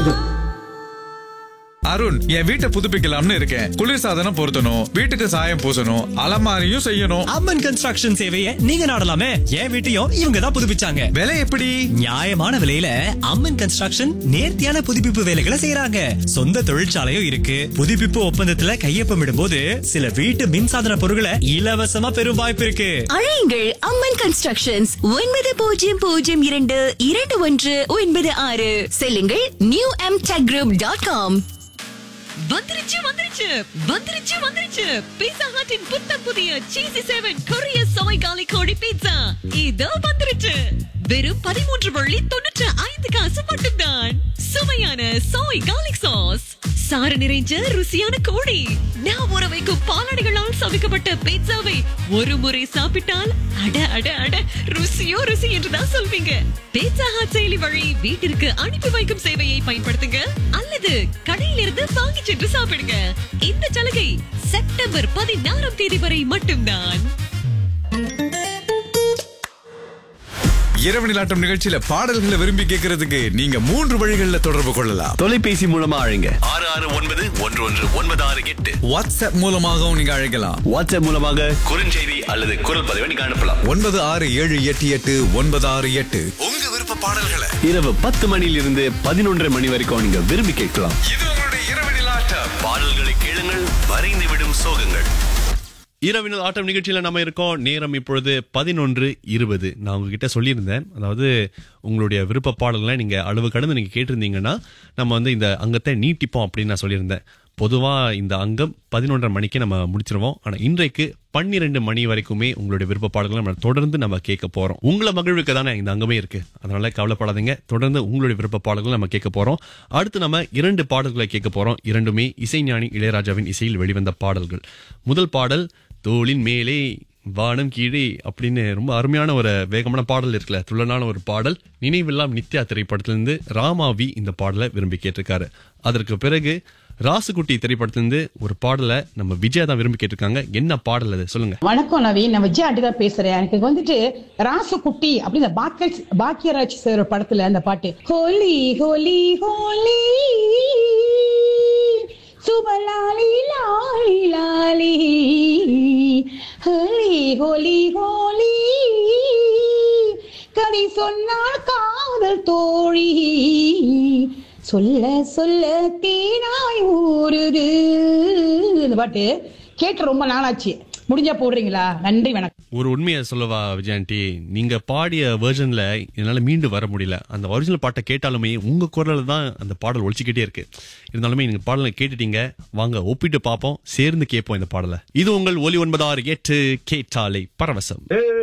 அருண் என் வீட்டை புதுப்பிக்கலாம்னு இருக்கேன் குளிர்சாதனம் பொருத்தணும் வீட்டுக்கு சாயம் பூசணும் அலமாரியும் செய்யணும் அம்மன் கன்ஸ்ட்ரக்ஷன் சேவையை நீங்க நாடலாமே என் வீட்டையும் இவங்க தான் புதுப்பிச்சாங்க விலை எப்படி நியாயமான விலையில அம்மன் கன்ஸ்ட்ரக்ஷன் நேர்த்தியான புதுப்பிப்பு வேலைகளை செய்யறாங்க சொந்த தொழிற்சாலையும் இருக்கு புதுப்பிப்பு ஒப்பந்தத்துல கையொப்பமிடும்போது சில வீட்டு மின்சாதன பொருட்களை இலவசமா பெறும் வாய்ப்பு இருக்கு அழையுங்கள் அம்மன் கன்ஸ்ட்ரக்ஷன்ஸ் ஒன்பது பூஜ்ஜியம் பூஜ்ஜியம் இரண்டு இரண்டு ஒன்று ஒன்பது ஆறு செல்லுங்கள் new M tech group dot com வந்துருச்சு வந்துருச்சு வந்துருச்சு வந்துருச்சு பீட்சா ஹட்டின் புத்தம் புதிய சீசி செவன் கொரிய சோய் காலி கோழி பீட்சா இதோ வந்துருச்சு வெறும் பதிமூன்று வள்ளி தொண்ணூற்று ஐந்து காசு மட்டும்தான் சுவையான சோய் காலிக் சாஸ் சாறு நிறைஞ்ச ருசியான கோழி நான் ஊற வைக்கும் பாலாடைகளால் சமைக்கப்பட்ட பீட்சாவை ஒரு முறை சாப்பிட்டால் அட அட அட ருசியோ ருசி என்றுதான் சொல்வீங்க பீட்சா ஹாட் செயலி வழி வீட்டிற்கு அனுப்பி வைக்கும் சேவையை பயன்படுத்துங்க அல்லது கடையிலிருந்து வாங்கி சென்று சாப்பிடுங்க இந்த சலுகை செப்டம்பர் பதினாறாம் தேதி வரை மட்டும்தான் இரவு நிலாட்டம் நிகழ்ச்சியில பாடல்களை விரும்பி கேட்கறதுக்கு நீங்க மூன்று வழிகளில் தொடர்பு கொள்ளலாம் தொலைபேசி மூலமா அழைங்க ஆறு ஆறு ஒன்பது ஒன்று ஒன்று ஒன்பது ஆறு எட்டு வாட்ஸ்அப் மூலமாகவும் நீங்க அழைக்கலாம் வாட்ஸ்அப் மூலமாக குறுஞ்செய்தி அல்லது குரல் பதிவை நீங்க அனுப்பலாம் ஒன்பது ஆறு ஏழு எட்டு எட்டு ஒன்பது ஆறு எட்டு உங்க விருப்ப பாடல்களை இரவு பத்து மணியிலிருந்து பதினொன்றரை மணி வரைக்கும் நீங்க விரும்பி கேட்கலாம் இது உங்களுடைய இரவு நிலாட்டம் பாடல்களை கேளுங்கள் வரைந்து விடும் சோகங்கள் இரவினல் ஆட்டம் நிகழ்ச்சியில நம்ம இருக்கோம் நேரம் இப்பொழுது பதினொன்று இருபது நான் உங்ககிட்ட சொல்லியிருந்தேன் அதாவது உங்களுடைய விருப்ப பாடல்களை நீங்க அளவு கடந்து நீங்க கேட்டிருந்தீங்கன்னா நம்ம வந்து இந்த அங்கத்தை நீட்டிப்போம் அப்படின்னு நான் சொல்லியிருந்தேன் பொதுவா இந்த அங்கம் பதினொன்றரை மணிக்கு நம்ம முடிச்சிருவோம் ஆனா இன்றைக்கு பன்னிரெண்டு மணி வரைக்குமே உங்களுடைய விருப்ப பாடல்களை நம்ம தொடர்ந்து நம்ம கேட்க போறோம் உங்களை மகிழ்வுக்கு தானே இந்த அங்கமே இருக்கு அதனால கவலைப்படாதீங்க தொடர்ந்து உங்களுடைய விருப்ப பாடல்களை நம்ம கேட்க போறோம் அடுத்து நம்ம இரண்டு பாடல்களை கேட்க போறோம் இரண்டுமே இசைஞானி இளையராஜாவின் இசையில் வெளிவந்த பாடல்கள் முதல் பாடல் தோளின் மேலே வானம் கீழே அப்படின்னு ரொம்ப அருமையான ஒரு வேகமான பாடல் இருக்குல்ல துள்ளனான ஒரு பாடல் நினைவெல்லாம் நித்யா திரைப்படத்திலிருந்து ராமாவி இந்த பாடலை விரும்பி கேட்டிருக்காரு அதற்கு பிறகு ராசுகுட்டி திரைப்படத்திலிருந்து ஒரு பாடலை நம்ம விஜயா தான் விரும்பி கேட்டிருக்காங்க என்ன பாடல் அது சொல்லுங்க வணக்கம் நவீன் நான் விஜய் ஆண்டி தான் பேசுறேன் எனக்கு வந்துட்டு ராசுகுட்டி அப்படி இந்த பாக்கிய பாக்கியராஜ் சார் படத்துல அந்த பாட்டு ஹோலி ஹோலி ஹோலி சுபலாலி லாலி லாலி ஹோலி ஹோலி ஹோலி கதை சொன்னால் காதல் தோழி சொல்ல சொல்ல தேனாய் ஊறுது இந்த பாட்டு கேட்டு ரொம்ப நாளாச்சு முடிஞ்சா போடுறீங்களா நன்றி வணக்கம் ஒரு உண்மையை சொல்லவா விஜயாண்டி நீங்க பாடிய வெர்ஷன்ல என்னால மீண்டு வர முடியல அந்த ஒரிஜினல் பாட்டை கேட்டாலுமே உங்க குரல்ல தான் அந்த பாடல் ஒழிச்சுக்கிட்டே இருக்கு இருந்தாலுமே நீங்க பாடலை கேட்டுட்டீங்க வாங்க ஒப்பிட்டு பார்ப்போம் சேர்ந்து கேட்போம் இந்த பாடலை இது உங்கள் ஒலி ஒன்பதாறு எட்டு கேட்டாலை பரவசம்